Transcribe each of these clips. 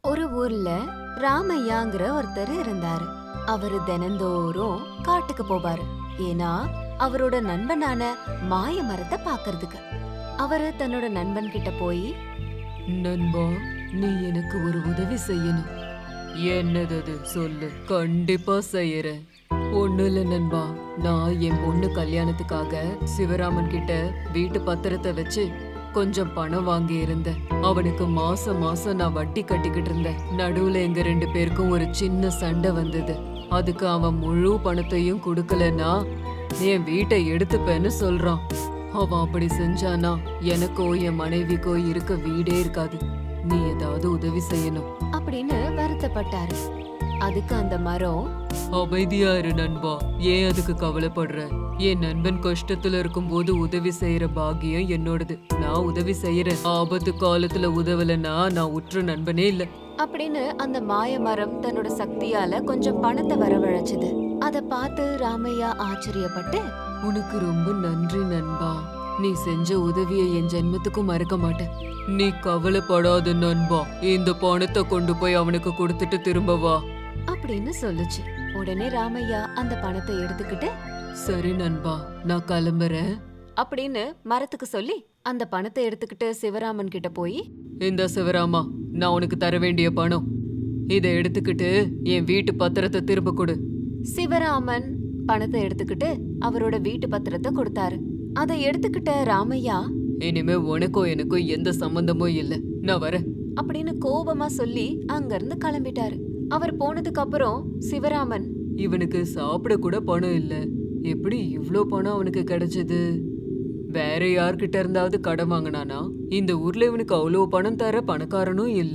ஒரு ஊர்ல ராமையாங்கிற ஒருத்தர் இருந்தாரு அவரு தினந்தோறும் காட்டுக்கு போவாரு ஏன்னா அவரோட நண்பனான மாய மரத்தை பாக்குறதுக்கு அவரு தன்னோட நண்பன் கிட்ட போய் நண்பா நீ எனக்கு ஒரு உதவி செய்யணும் என்னது அது சொல்லு கண்டிப்பா செய்யறேன் ஒண்ணு இல்ல நண்பா நான் என் பொண்ணு கல்யாணத்துக்காக சிவராமன் கிட்ட வீட்டு பத்திரத்தை வச்சு கொஞ்சம் பணம் வாங்கி இருந்தேன் அவனுக்கு மாசம் மாசம் நான் வட்டி கட்டிக்கிட்டு இருந்தேன் நடுவுல எங்க ரெண்டு பேருக்கும் ஒரு சின்ன சண்டை வந்தது அதுக்கு அவன் முழு பணத்தையும் கொடுக்கலன்னா என் வீட்டை எடுத்துப்பேன்னு சொல்றான் அவன் அப்படி செஞ்சானா எனக்கோ என் மனைவிக்கோ இருக்க வீடே இருக்காது நீ ஏதாவது உதவி செய்யணும் அப்படின்னு வருத்தப்பட்டாரு அதுக்கு அந்த மரம் அமைதியா இரு நண்பா ஏன் அதுக்கு கவலைப்படுற என் நண்பன் கஷ்டத்துல இருக்கும்போது உதவி செய்யற பாக்கியம் என்னோடது நான் உதவி செய்யறேன் ஆபத்து காலத்துல உதவலன்னா நான் உற்ற நண்பனே இல்ல அப்படின்னு அந்த மாய மரம் தன்னோட சக்தியால கொஞ்சம் பணத்தை வரவழைச்சது அத பார்த்து ராமையா ஆச்சரியப்பட்டு உனக்கு ரொம்ப நன்றி நண்பா நீ செஞ்ச உதவியை என் ஜென்மத்துக்கும் மறக்க மாட்டேன் நீ கவலைப்படாத நண்பா இந்த பணத்தை கொண்டு போய் அவனுக்கு கொடுத்துட்டு திரும்ப வா அப்படின்னு சொல்லுச்சு உடனே ராமையா அந்த பணத்தை எடுத்துக்கிட்டு சரி நண்பா நான் கிளம்புறேன் அப்படின்னு மரத்துக்கு சொல்லி அந்த பணத்தை எடுத்துக்கிட்டு சிவராமன் கிட்ட போய் இந்த சிவராமா நான் உனக்கு தர வேண்டிய பணம் இதை எடுத்துக்கிட்டு என் வீட்டு பத்திரத்தை திரும்ப கொடு சிவராமன் பணத்தை எடுத்துக்கிட்டு அவரோட வீட்டு பத்திரத்தை கொடுத்தாரு அதை எடுத்துக்கிட்ட ராமையா இனிமே உனக்கும் எனக்கும் எந்த சம்பந்தமும் இல்ல நான் வரேன் அப்படின்னு கோபமா சொல்லி அங்கிருந்து கிளம்பிட்டாரு அவர் போனதுக்கு அப்புறம் சிவராமன் இவனுக்கு சாப்பிட கூட பணம் இல்ல எப்படி இவ்ளோ பணம் அவனுக்கு கிடைச்சது வேற யார்கிட்ட இருந்தாவது கடன் வாங்கினானா இந்த ஊர்ல இவனுக்கு அவ்வளோ பணம் தர பணக்காரனும் இல்ல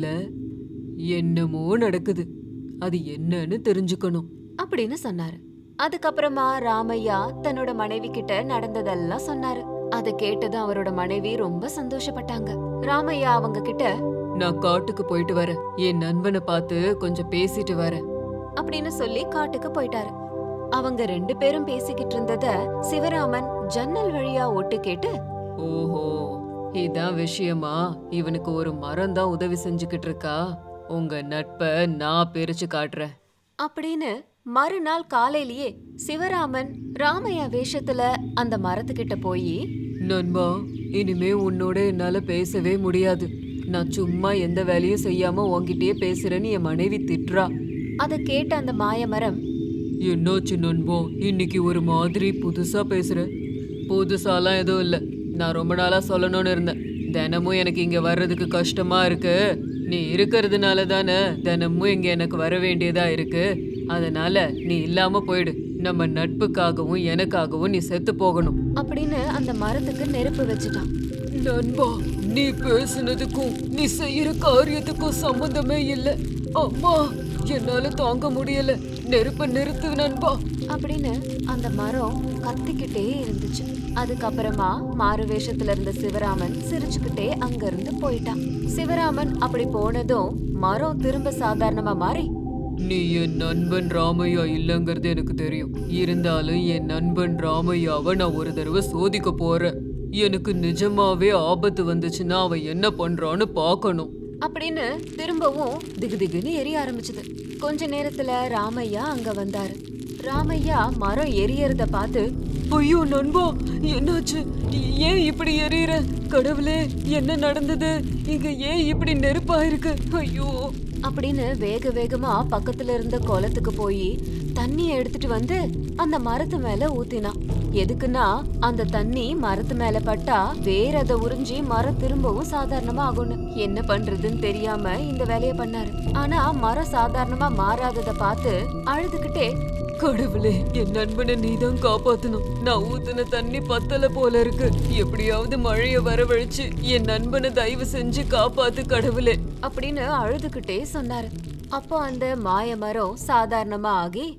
என்னமோ நடக்குது அது என்னன்னு தெரிஞ்சுக்கணும் அப்படின்னு சொன்னாரு அதுக்கப்புறமா ராமையா தன்னோட மனைவி கிட்ட நடந்ததெல்லாம் சொன்னாரு அதை கேட்டதும் அவரோட மனைவி ரொம்ப சந்தோஷப்பட்டாங்க ராமையா அவங்க கிட்ட நான் காட்டுக்கு போயிட்டு வரேன் என் நண்பனை பார்த்து கொஞ்சம் பேசிட்டு வரேன் அப்படின்னு சொல்லி காட்டுக்கு போயிட்டாரு அவங்க ரெண்டு பேரும் பேசிக்கிட்டு இருந்தத சிவராமன் ஜன்னல் வழியா ஒட்டு கேட்டு ஓஹோ இதான் விஷயமா இவனுக்கு ஒரு மரம் தான் உதவி செஞ்சுக்கிட்டு இருக்கா உங்க நட்பை நான் பிரிச்சு காட்டுறேன் அப்படின்னு மறுநாள் காலையிலேயே சிவராமன் ராமையா வேஷத்துல அந்த மரத்துக்கிட்ட போய் நண்பா இனிமே உன்னோட என்னால பேசவே முடியாது நான் சும்மா எந்த வேலையும் செய்யாம உன்கிட்டயே பேசுறேன்னு என் மனைவி திட்டுறா அதை கேட்ட அந்த மாயமரம் என்னாச்சு நண்பா இன்னைக்கு ஒரு மாதிரி புதுசா பேசுற புதுசாலாம் எதுவும் இல்ல நான் ரொம்ப நாளா சொல்லணும்னு இருந்தேன் தினமும் எனக்கு இங்க வர்றதுக்கு கஷ்டமா இருக்கு நீ இருக்கிறதுனால தானே தினமும் இங்க எனக்கு வர வேண்டியதா இருக்கு அதனால நீ இல்லாம போயிடு நம்ம நட்புக்காகவும் எனக்காகவும் நீ செத்து போகணும் அப்படின்னு அந்த மரத்துக்கு நெருப்பு வச்சுட்டான் நண்பா நீ பேசுனதுக்கும் நீ செய்யற காரியத்துக்கும் சம்பந்தமே இல்ல அம்மா என்னால தாங்க முடியல நெருப்ப நிறுத்து நண்பா அப்படின்னு அந்த மரம் கத்திக்கிட்டே இருந்துச்சு அதுக்கப்புறமா மாறு வேஷத்துல இருந்த சிவராமன் சிரிச்சுக்கிட்டே அங்க இருந்து போயிட்டான் சிவராமன் அப்படி போனதும் மரம் திரும்ப சாதாரணமா மாறி நீ என் நண்பன் ராமையா இல்லைங்கிறது எனக்கு தெரியும் இருந்தாலும் என் நண்பன் ராமையாவை நான் ஒரு தடவை சோதிக்க போறேன் எனக்கு நிஜமாவே ஆபத்து வந்துச்சுன்னா அவன் என்ன பண்றான்னு பார்க்கணும் அப்படின்னு திரும்பவும் திகுதிகுன்னு எரிய ஆரம்பிச்சது கொஞ்ச நேரத்துல ராமையா அங்க வந்தாரு ராமையா மரம் எரியறத பார்த்து ஐயோ நண்பா என்னாச்சு ஏன் இப்படி எரியற கடவுளே என்ன நடந்தது இங்க ஏன் இப்படி நெருப்பா இருக்கு ஐயோ அப்படின்னு வேக வேகமா பக்கத்துல இருந்த குளத்துக்கு போய் தண்ணிய எடுத்துட்டு வந்து அந்த மரத்து மேல ஊத்தினான் எதுக்குன்னா அந்த தண்ணி மரத்து மேல பட்டா வேற அதை உறிஞ்சி மரம் திரும்பவும் சாதாரணமா ஆகும்னு என்ன பண்றதுன்னு தெரியாம இந்த வேலைய பண்ணாரு ஆனா மரம் சாதாரணமா மாறாதத பார்த்து அழுதுகிட்டே கடவுளே என் நண்பனை நீதான் காப்பாத்தணும் நான் ஊத்துன தண்ணி பத்தல போல இருக்கு எப்படியாவது மழைய வரவழைச்சு என் நண்பனை தயவு செஞ்சு காப்பாத்து கடவுளே அப்படின்னு அழுதுகிட்டே சொன்னாரு அப்போ அந்த மாய மரம் சாதாரணமா ஆகி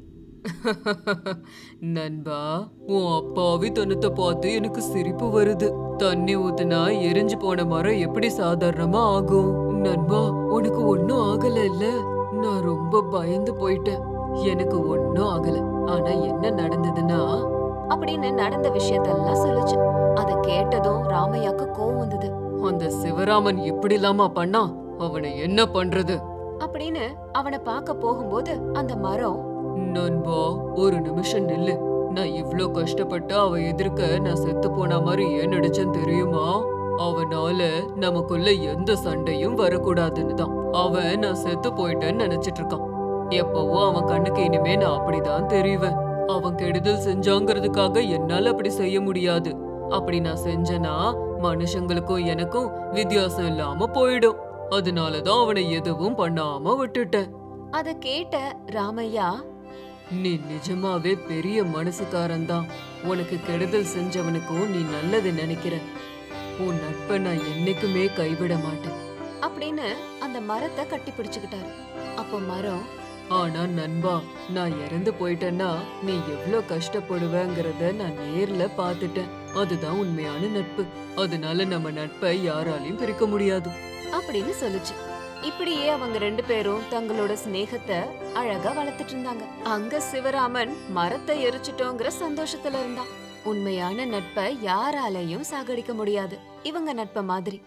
நண்பா உன் அப்பாவி தனத்தை பார்த்து எனக்கு சிரிப்பு வருது தண்ணி ஊத்துனா எரிஞ்சு போன மரம் எப்படி சாதாரணமா ஆகும் நண்பா உனக்கு ஒன்னும் ஆகல இல்ல நான் ரொம்ப பயந்து போயிட்டேன் எனக்கு ஒன்னும் ஆகல ஆனா என்ன நடந்ததுன்னா அப்படின்னு நடந்த விஷயத்தெல்லாம் சொல்லுச்சு அத கேட்டதும் ராமையாக்கு கோவம் வந்தது அந்த சிவராமன் இப்படி இல்லாம பண்ணா அவனை என்ன பண்றது அப்படின்னு அவனை பார்க்க போகும்போது அந்த மரம் நண்பா ஒரு நிமிஷம் நில்லு நான் இவ்ளோ கஷ்டப்பட்டு அவ எதிர்க்க நான் செத்து போன மாதிரி ஏன் நடிச்சேன் தெரியுமா அவனால நமக்குள்ள எந்த சண்டையும் வரக்கூடாதுன்னு தான் அவன் நான் செத்து போயிட்டேன்னு நினைச்சிட்டு இருக்கான் எப்பவும் அவன் கண்ணுக்கு இனிமே நான் அப்படிதான் தெரிவேன் அவன் கெடுதல் செஞ்சாங்கிறதுக்காக என்னால அப்படி செய்ய முடியாது அப்படி நான் செஞ்சனா மனுஷங்களுக்கும் எனக்கும் வித்தியாசம் இல்லாம போயிடும் அதனாலதான் அவனை எதுவும் பண்ணாம விட்டுட்டேன் அத கேட்ட ராமையா நீ நிஜமாவே பெரிய மனசுக்காரன்தான் உனக்கு கெடுதல் செஞ்சவனுக்கும் நீ நல்லது நினைக்கிற உன் நட்பை நான் என்னைக்குமே கைவிட மாட்டேன் அப்படின்னு அந்த மரத்தை கட்டி பிடிச்சுக்கிட்டாரு அப்போ மரம் ஆனா நண்பா நான் இறந்து போயிட்டேன்னா நீ எவ்ளோ கஷ்டப்படுவேங்கிறத நான் நேர்ல பாத்துட்டேன் அதுதான் உண்மையான நட்பு அதனால நம்ம நட்பை யாராலையும் பிரிக்க முடியாது அப்படின்னு சொல்லுச்சு இப்படியே அவங்க ரெண்டு பேரும் தங்களோட சிநேகத்தை அழகா வளர்த்துட்டு இருந்தாங்க அங்க சிவராமன் மரத்தை எரிச்சிட்டோங்கிற சந்தோஷத்துல இருந்தான் உண்மையான நட்பை யாராலையும் சாகடிக்க முடியாது இவங்க நட்ப மாதிரி